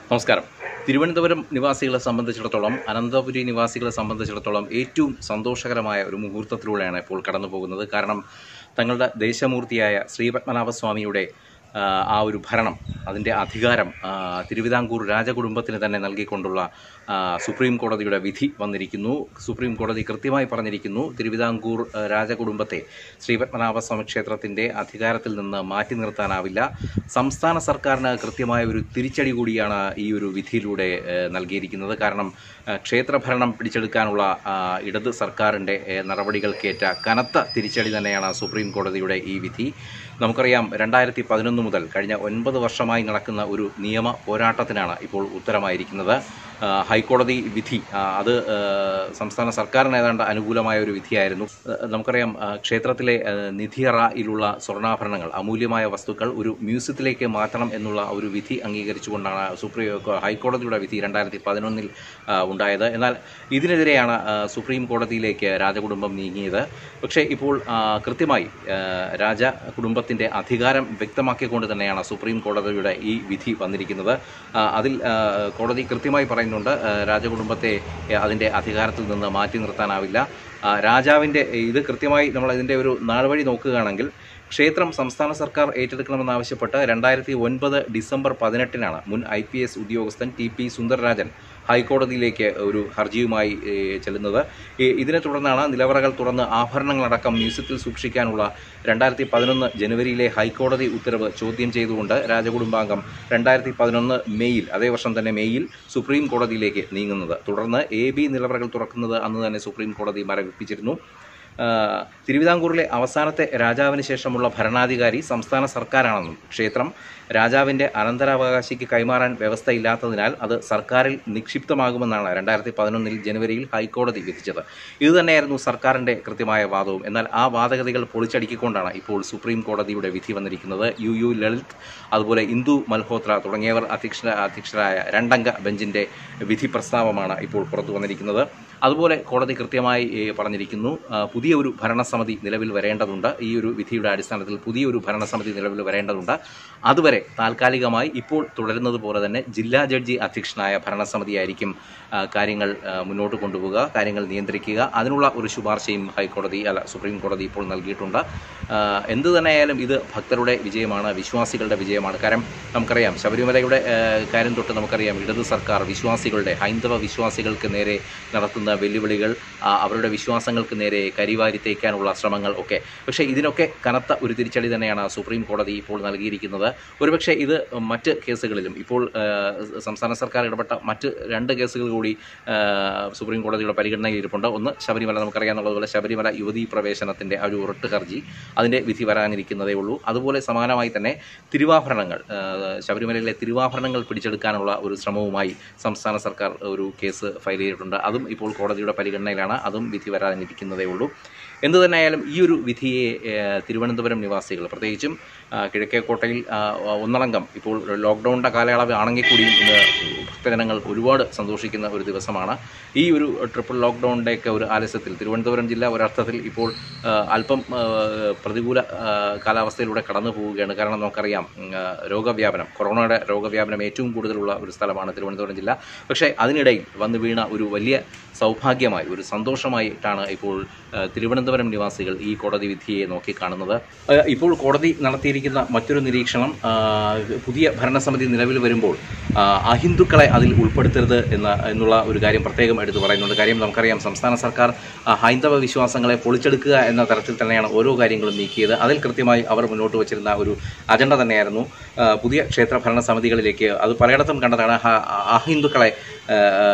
നമസ്കാരം തിരുവനന്തപുരം നിവാസികളെ സംബന്ധിച്ചിടത്തോളം അനന്തപുരി നിവാസികളെ സംബന്ധിച്ചിടത്തോളം ഏറ്റവും സന്തോഷകരമായ ഒരു മുഹൂർത്തത്തിലൂടെയാണ് ഇപ്പോൾ കടന്നു പോകുന്നത് കാരണം തങ്ങളുടെ ദേശമൂർത്തിയായ ശ്രീപത്മനാഭസ്വാമിയുടെ ആ, ആ ഒരു ഭരണം അതിൻ്റെ അധികാരം ആ, തിരുവിതാംകൂർ രാജകുടുംബത്തിന് തന്നെ നൽകിക്കൊണ്ടുള്ള ആ, സുപ്രീം കോടതിയുടെ വിധി വന്നിരിക്കുന്നു സുപ്രീം കോടതി കൃത്യമായി പറഞ്ഞിരിക്കുന്നു തിരുവിതാംകൂർ ആ, രാജകുടുംബത്തെ ശ്രീപത്മനാഭസ്വാമി ക്ഷേത്രത്തിൻ്റെ അധികാരത്തിൽ നിന്ന് മാറ്റി നിർത്താനാവില്ല സംസ്ഥാന സർക്കാരിന് കൃത്യമായ ഒരു തിരിച്ചടി കൂടിയാണ് ഈ ഒരു വിധിയിലൂടെ ഏഹ്, നൽകിയിരിക്കുന്നത് കാരണം ഏഹ്, ക്ഷേത്രഭരണം പിടിച്ചെടുക്കാനുള്ള ആ, ഇടത് സർക്കാരിൻ്റെ ഏഹ്, നടപടികൾക്കേറ്റ കനത്ത തിരിച്ചടി തന്നെയാണ് സുപ്രീം കോടതിയുടെ ഈ വിധി നമുക്കറിയാം രണ്ടായിരത്തി പതിനൊന്ന് മുതൽ കഴിഞ്ഞ ഒൻപത് വർഷമായി നടക്കുന്ന ഒരു നിയമ പോരാട്ടത്തിനാണ് ഇപ്പോൾ ഉത്തരമായിരിക്കുന്നത് ആ, ഹൈക്കോടതി വിധി ആ, അത് ആ, സംസ്ഥാന സർക്കാരിന് ഏതാണ്ട് അനുകൂലമായ ഒരു വിധിയായിരുന്നു ആ, നമുക്കറിയാം ആ, ക്ഷേത്രത്തിലെ ആ, നിധിയറയിലുള്ള സ്വർണ്ണാഭരണങ്ങൾ അമൂല്യമായ വസ്തുക്കൾ ഒരു മ്യൂസിയത്തിലേക്ക് മാറ്റണം എന്നുള്ള ഒരു വിധി അംഗീകരിച്ചുകൊണ്ടാണ് സുപ്രീം ഹൈക്കോടതിയുടെ വിധി രണ്ടായിരത്തി പതിനൊന്നിൽ ഉണ്ടായത് എന്നാൽ ഇതിനെതിരെയാണ് ആ, സുപ്രീം കോടതിയിലേക്ക് രാജകുടുംബം നീങ്ങിയത് പക്ഷേ ഇപ്പോൾ ആ, കൃത്യമായി ആ, രാജ കുടുംബത്തിൻ്റെ അധികാരം വ്യക്തമാക്കിക്കൊണ്ട് തന്നെയാണ് സുപ്രീം കോടതിയുടെ ഈ വിധി വന്നിരിക്കുന്നത് ആ, അതിൽ ആ, കോടതി കൃത്യമായി പറയുന്നുണ്ട് ആ, രാജകുടുംബത്തെ ആ, അതിൻ്റെ അധികാരത്തിൽ നിന്ന് മാറ്റി നിർത്താനാവില്ല ആ, രാജാവിൻ്റെ ഇത് കൃത്യമായി നമ്മൾ ഇതിൻ്റെ ഒരു നാൾവഴി നോക്കുകയാണെങ്കിൽ ക്ഷേത്രം സംസ്ഥാന സർക്കാർ ഏറ്റെടുക്കണമെന്നാവശ്യപ്പെട്ട് രണ്ടായിരത്തി ഒൻപത് ഡിസംബർ പതിനെട്ടിനാണ് മുൻ ഐ പി എസ് ഉദ്യോഗസ്ഥൻ ടി പി സുന്ദർരാജൻ ഹൈക്കോടതിയിലേക്ക് ഒരു ഹർജിയുമായി ഏ, ചെല്ലുന്നത് ഈ ഇതിനെ തുടർന്നാണ് നിലവറകൾ തുറന്ന് ആഭരണങ്ങളടക്കം മ്യൂസിയത്തിൽ സൂക്ഷിക്കാനുള്ള രണ്ടായിരത്തി പതിനൊന്ന് ജനുവരിയിലെ ഹൈക്കോടതി ഉത്തരവ് ചോദ്യം ചെയ്തുകൊണ്ട് രാജകുടുംബാംഗം രണ്ടായിരത്തി പതിനൊന്ന് മെയ്യിൽ അതേ വർഷം തന്നെ മെയ്യിൽ സുപ്രീം കോടതിയിലേക്ക് നീങ്ങുന്നത് തുടർന്ന് എ ബി നിലവറകൾ തുറക്കുന്നത് അന്ന് തന്നെ സുപ്രീം കോടതി മരവിപ്പിച്ചിരുന്നു ആ, തിരുവിതാംകൂറിലെ അവസാനത്തെ രാജാവിന് ശേഷമുള്ള ഭരണാധികാരി സംസ്ഥാന സർക്കാരാണെന്നും ക്ഷേത്രം രാജാവിൻ്റെ അനന്തരാവകാശിക്ക് കൈമാറാൻ വ്യവസ്ഥയില്ലാത്തതിനാൽ അത് സർക്കാരിൽ നിക്ഷിപ്തമാകുമെന്നാണ് രണ്ടായിരത്തി പതിനൊന്നിൽ ജനുവരിയിൽ ഹൈക്കോടതി വിധിച്ചത് ഇതുതന്നെയായിരുന്നു സർക്കാരിൻ്റെ കൃത്യമായ വാദവും എന്നാൽ ആ വാദഗതികൾ പൊളിച്ചടുക്കിക്കൊണ്ടാണ് ഇപ്പോൾ സുപ്രീം കോടതിയുടെ വിധി വന്നിരിക്കുന്നത് യു യു ലളിത് അതുപോലെ ഇന്ദു മൽഹോത്ര തുടങ്ങിയവർ അധ്യക്ഷ അധ്യക്ഷരായ രണ്ടംഗ ബെഞ്ചിൻ്റെ വിധി പ്രസ്താവമാണ് ഇപ്പോൾ പുറത്തു വന്നിരിക്കുന്നത് അതുപോലെ കോടതി കൃത്യമായി ഏ, പറഞ്ഞിരിക്കുന്നു ആ, പുതിയ ഒരു ഭരണസമിതി നിലവിൽ വരേണ്ടതുണ്ട് ഈ ഒരു വിധിയുടെ അടിസ്ഥാനത്തിൽ പുതിയൊരു ഭരണസമിതി നിലവിൽ വരേണ്ടതുണ്ട് അതുവരെ താൽക്കാലികമായി ഇപ്പോൾ തുടരുന്നത് പോലെ തന്നെ ജില്ലാ ജഡ്ജി അധ്യക്ഷനായ ഭരണസമിതിയായിരിക്കും ആ, കാര്യങ്ങൾ ആ, മുന്നോട്ട് കൊണ്ടുപോവുക കാര്യങ്ങൾ നിയന്ത്രിക്കുക അതിനുള്ള ഒരു ശുപാർശയും ഹൈക്കോടതി അല്ല സുപ്രീം കോടതി ഇപ്പോൾ നൽകിയിട്ടുണ്ട് ആ, എന്ത് തന്നെയായാലും ഇത് ഭക്തരുടെ വിജയമാണ് വിശ്വാസികളുടെ വിജയമാണ് കാരണം നമുക്കറിയാം ശബരിമലയുടെ ആ, കാര്യം തൊട്ട് നമുക്കറിയാം ഇടത് സർക്കാർ വിശ്വാസികളുടെ ഹൈന്ദവ വിശ്വാസികൾക്ക് നേരെ നടത്തുന്ന വെല്ലുവിളികൾ ആ, അവരുടെ വിശ്വാസങ്ങൾക്ക് നേരെ കരിവാരി തേക്കാനുള്ള ശ്രമങ്ങൾ ഒക്കെ പക്ഷേ ഇതിനൊക്കെ കനത്ത ഒരു തിരിച്ചടി തന്നെയാണ് സുപ്രീം കോടതി ഇപ്പോൾ നൽകിയിരിക്കുന്നത് ഒരുപക്ഷെ ഇത് മറ്റ് കേസുകളിലും ഇപ്പോൾ ആ, സംസ്ഥാന സർക്കാർ ഇടപെട്ട മറ്റ് രണ്ട് കേസുകൾ കൂടി ആ, സുപ്രീം കോടതിയുടെ പരിഗണനയിൽ ഇരിപ്പുണ്ട് ഒന്ന് ശബരിമല നമുക്കറിയാവുന്നതുപോലെ ശബരിമല യുവതീ പ്രവേശനത്തിൻ്റെ ആ ഒരു റിട്ട് ഹർജി അതിൻ്റെ വിധി വരാനിരിക്കുന്നതേ ഉള്ളൂ അതുപോലെ സമാനമായി തന്നെ തിരുവാഭരണങ്ങൾ ആ, ശബരിമലയിലെ തിരുവാഭരണങ്ങൾ പിടിച്ചെടുക്കാനുള്ള ഒരു ശ്രമവുമായി സംസ്ഥാന സർക്കാർ ഒരു കേസ് ഫയൽ ചെയ്തിട്ടുണ്ട് അതും ഇപ്പോൾ കോടതിയുടെ പരിഗണനയിലാണ് അതും വിധി വരാനിരിക്കുന്നതേ ഉള്ളൂ എന്തു തന്നെയായാലും ഈ ഒരു വിധിയെ ഏഹ്, തിരുവനന്തപുരം നിവാസികൾ പ്രത്യേകിച്ചും ആ, കിഴക്കേക്കോട്ടയിൽ ആ, ഒന്നടങ്കം ഇപ്പോൾ ലോക്ക്ഡൗണിൻ്റെ കാലയളവ് ആണെങ്കിൽ കൂടിയും ഇന്ന് ഭക്തജനങ്ങൾ ഒരുപാട് സന്തോഷിക്കുന്ന ഒരു ദിവസമാണ് ഈ ഒരു ട്രിപ്പിൾ ലോക്ക്ഡൗണിൻ്റെയൊക്കെ ഒരു ആലസ്യത്തിൽ തിരുവനന്തപുരം ജില്ല ഒരർത്ഥത്തിൽ ഇപ്പോൾ ആ, അല്പം ആ, പ്രതികൂല ആ, കാലാവസ്ഥയിലൂടെ കടന്നു പോവുകയാണ് കാരണം നമുക്കറിയാം ഉം, ആ, രോഗവ്യാപനം കൊറോണയുടെ രോഗവ്യാപനം ഏറ്റവും കൂടുതലുള്ള ഒരു സ്ഥലമാണ് തിരുവനന്തപുരം ജില്ല പക്ഷേ അതിനിടയിൽ വന്നു വീണ ഒരു വലിയ സൗഭാഗ്യമായി ഒരു സന്തോഷമായിട്ടാണ് ഇപ്പോൾ ആ, തിരുവനന്തപുരം നിവാസികൾ ഈ കോടതി വിധിയെ നോക്കിക്കാണുന്നത് ആ, ഇപ്പോൾ കോടതി നടത്തിയിരിക്കുന്ന മറ്റൊരു നിരീക്ഷണം ആ, പുതിയ ഭരണസമിതി നിലവിൽ വരുമ്പോൾ ആ, അഹിന്ദുക്കളെ അതിൽ ഉൾപ്പെടുത്തരുത് എന്ന എന്നുള്ള ഒരു കാര്യം പ്രത്യേകം എടുത്തു പറയുന്നുണ്ട് കാര്യം നമുക്കറിയാം സംസ്ഥാന സർക്കാർ ആ, ഹൈന്ദവ വിശ്വാസങ്ങളെ പൊളിച്ചെടുക്കുക എന്ന തരത്തിൽ തന്നെയാണ് ഓരോ കാര്യങ്ങളും നീക്കിയത് അതിൽ കൃത്യമായി അവർ മുന്നോട്ട് വച്ചിരുന്ന ഒരു അജണ്ട തന്നെയായിരുന്നു ആ, പുതിയ ക്ഷേത്ര ഭരണ സമിതികളിലേക്ക് അത് പലയിടത്തും കണ്ടതാണ് ഹ- അഹിന്ദുക്കളെ ആ,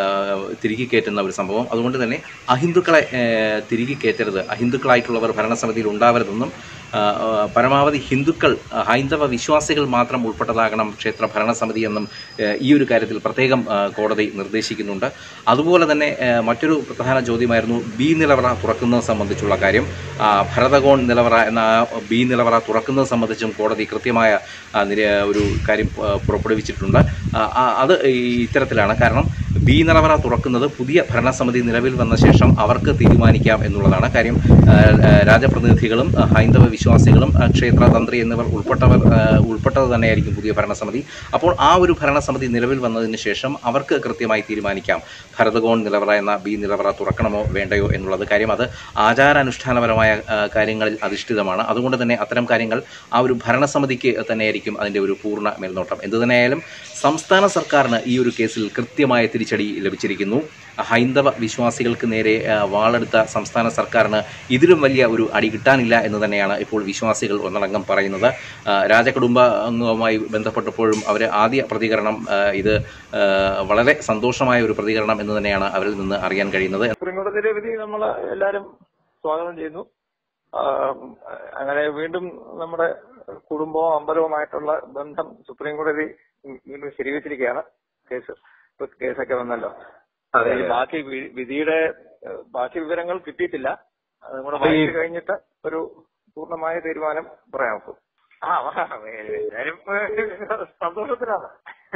തിരികെ കയറ്റുന്ന ഒരു സംഭവം അതുകൊണ്ട് തന്നെ അഹിന്ദുക്കളെ ആ, തിരികെ കയറ്റരുത് അഹിന്ദുക്കളായിട്ടുള്ളവർ ഭരണസമിതിയിൽ ഉണ്ടാവരുതെന്നും ആ, ആ, പരമാവധി ഹിന്ദുക്കൾ ആ, ഹൈന്ദവ വിശ്വാസികൾ മാത്രം ഉൾപ്പെട്ടതാകണം ക്ഷേത്ര ഭരണസമിതി എന്നും ആ, ഈ ഒരു കാര്യത്തിൽ പ്രത്യേകം ആ, കോടതി നിർദ്ദേശിക്കുന്നുണ്ട് അതുപോലെ തന്നെ ആ, മറ്റൊരു പ്രധാന ചോദ്യമായിരുന്നു ബി നിലവറ തുറക്കുന്നത് സംബന്ധിച്ചുള്ള കാര്യം ആ, ഭരതകോൺ നിലവറ എന്ന ആ ബി നിലവറ തുറക്കുന്നത് സംബന്ധിച്ചും കോടതി കൃത്യമായ ആ, നിര- ഒരു കാര്യം ആ, പുറപ്പെടുവിച്ചിട്ടുണ്ട് ആ, ആ, അത് ഈ ഇത്തരത്തിലാണ് കാരണം ബി നിലവറ തുറക്കുന്നത് പുതിയ ഭരണസമിതി നിലവിൽ വന്ന ശേഷം അവർക്ക് തീരുമാനിക്കാം എന്നുള്ളതാണ് കാര്യം ആ, ആ, രാജപ്രതിനിധികളും ആ, ഹൈന്ദവ വിശ്വാസികളും ആ, ക്ഷേത്ര തന്ത്രി എന്നിവർ ഉൾപ്പെട്ടവർ ആ, ഉൾപ്പെട്ടത് തന്നെയായിരിക്കും പുതിയ ഭരണസമിതി അപ്പോൾ ആ ഒരു ഭരണസമിതി നിലവിൽ വന്നതിന് ശേഷം അവർക്ക് കൃത്യമായി തീരുമാനിക്കാം ഭരതകോൺ നിലവറ എന്ന ബി നിലവറ തുറക്കണമോ വേണ്ടയോ എന്നുള്ളത് കാര്യം അത് ആചാരാനുഷ്ഠാനപരമായ ആ, കാര്യങ്ങളിൽ അധിഷ്ഠിതമാണ് അതുകൊണ്ട് തന്നെ അത്തരം കാര്യങ്ങൾ ആ ഒരു ഭരണസമിതിക്ക് തന്നെയായിരിക്കും അതിൻ്റെ ഒരു പൂർണ്ണ മേൽനോട്ടം എന്തു തന്നെയായാലും സംസ്ഥാന സർക്കാരിന് ഈ ഒരു കേസിൽ കൃത്യമായ തിരിച്ചടി ലഭിച്ചിരിക്കുന്നു ഹൈന്ദവ വിശ്വാസികൾക്ക് നേരെ ആ, വാളെടുത്ത സംസ്ഥാന സർക്കാരിന് ഇതിലും വലിയ ഒരു അടി കിട്ടാനില്ല എന്ന് തന്നെയാണ് ഇപ്പോൾ വിശ്വാസികൾ ഒന്നടങ്കം പറയുന്നത് ആ, രാജകുടുംബ അംഗവുമായി ബന്ധപ്പെട്ടപ്പോഴും അവർ ആദ്യ പ്രതികരണം ആ, ഇത് ആ, വളരെ സന്തോഷമായ ഒരു പ്രതികരണം എന്ന് തന്നെയാണ് അവരിൽ നിന്ന് അറിയാൻ കഴിയുന്നത് സുപ്രീം കോടതിയിലെ വിധി നമ്മൾ എല്ലാവരും സ്വാഗതം ചെയ്യുന്നു ആ, അങ്ങനെ വീണ്ടും നമ്മുടെ കുടുംബവും അമ്പലവുമായിട്ടുള്ള ബന്ധം സുപ്രീം കോടതി വീണ്ടും ശരിവെച്ചിരിക്കുകയാണ് കേസ് ഇപ്പൊ കേസൊക്കെ വന്നല്ലോ അതെ, അതിൽ അതെ. ബാക്കി വി- വിധിയുടെ ഏഹ്, ബാക്കി വിവരങ്ങൾ കിട്ടിയിട്ടില്ല അതും കൂടെ അപ്പൊ ഈ- വായിച്ചു കഴിഞ്ഞിട്ട് ഒരു പൂർണ്ണമായ തീരുമാനം പറയാം നമുക്ക് ആ ആ, എല്ലാവരും ഏഹ്, സന്തോഷത്തിലാണ്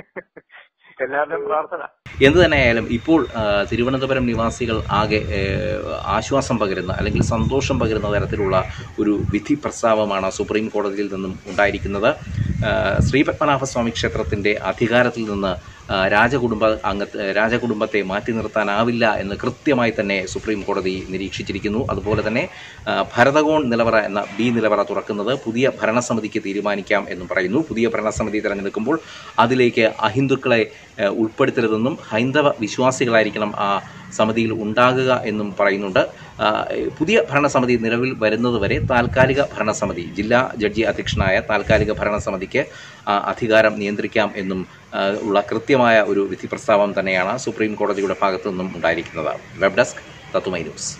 എല്ലാവരുടെയും പ്രാർത്ഥന എന്ത് തന്നെയായാലും ഇപ്പോൾ ആ, തിരുവനന്തപുരം നിവാസികൾ ആകെ ഏ, ആശ്വാസം പകരുന്ന അല്ലെങ്കിൽ സന്തോഷം പകരുന്ന തരത്തിലുള്ള ഒരു വിധി പ്രസ്താവമാണ് സുപ്രീം കോടതിയിൽ നിന്നും ഉണ്ടായിരിക്കുന്നത് ആ, ശ്രീ പത്മനാഭസ്വാമി ക്ഷേത്രത്തിൻ്റെ അധികാരത്തിൽ നിന്ന് ആ, രാജകുടുംബ അംഗ രാജകുടുംബത്തെ മാറ്റി നിർത്താനാവില്ല എന്ന് കൃത്യമായി തന്നെ സുപ്രീം കോടതി നിരീക്ഷിച്ചിരിക്കുന്നു അതുപോലെ തന്നെ ആ, ഭരതകോൺ നിലവറ എന്ന ബി നിലവറ തുറക്കുന്നത് പുതിയ ഭരണസമിതിക്ക് തീരുമാനിക്കാം എന്നും പറയുന്നു പുതിയ ഭരണസമിതി തിരഞ്ഞെടുക്കുമ്പോൾ അതിലേക്ക് അഹിന്ദുക്കളെ ആ, ഉൾപ്പെടുത്തരുതെന്നും ഹൈന്ദവ വിശ്വാസികളായിരിക്കണം ആ സമിതിയിൽ ഉണ്ടാകുക എന്നും പറയുന്നുണ്ട് ആ, പുതിയ ഭരണസമിതി നിലവിൽ വരുന്നതുവരെ താൽക്കാലിക ഭരണസമിതി ജില്ലാ ജഡ്ജി അധ്യക്ഷനായ താൽക്കാലിക ഭരണസമിതിക്ക് ആ, അധികാരം നിയന്ത്രിക്കാം എന്നും ആ, ഉള്ള കൃത്യമായ ഒരു വിധി പ്രസ്താവം തന്നെയാണ് സുപ്രീം കോടതിയുടെ ഭാഗത്തു നിന്നും ഉണ്ടായിരിക്കുന്നത് വെബ് ഡെസ്ക് തത്തുമൈ ന്യൂസ്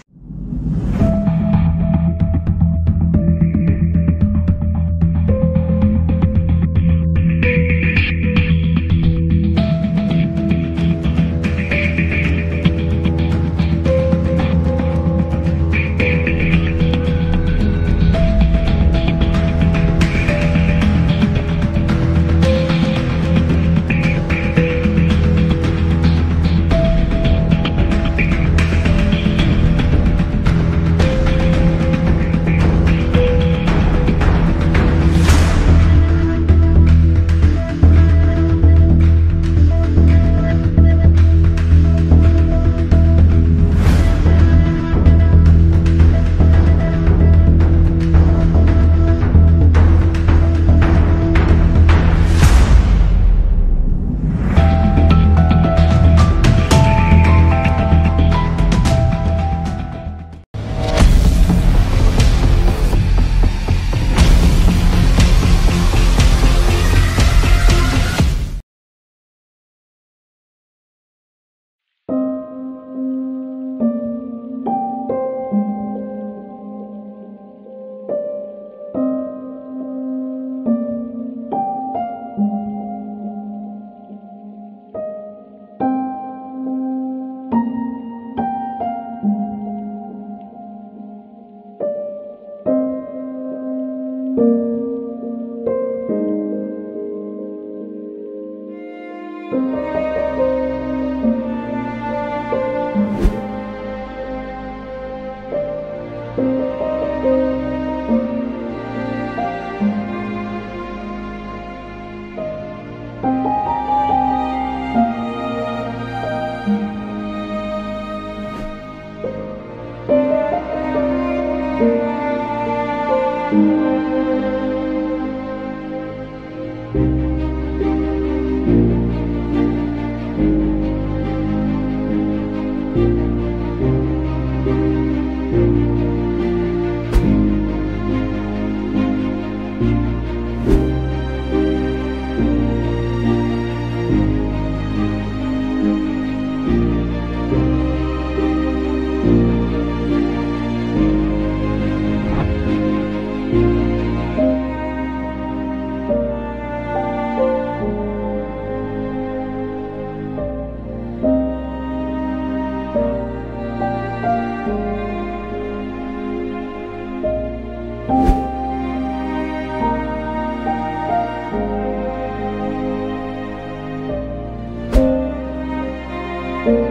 താങ്ക്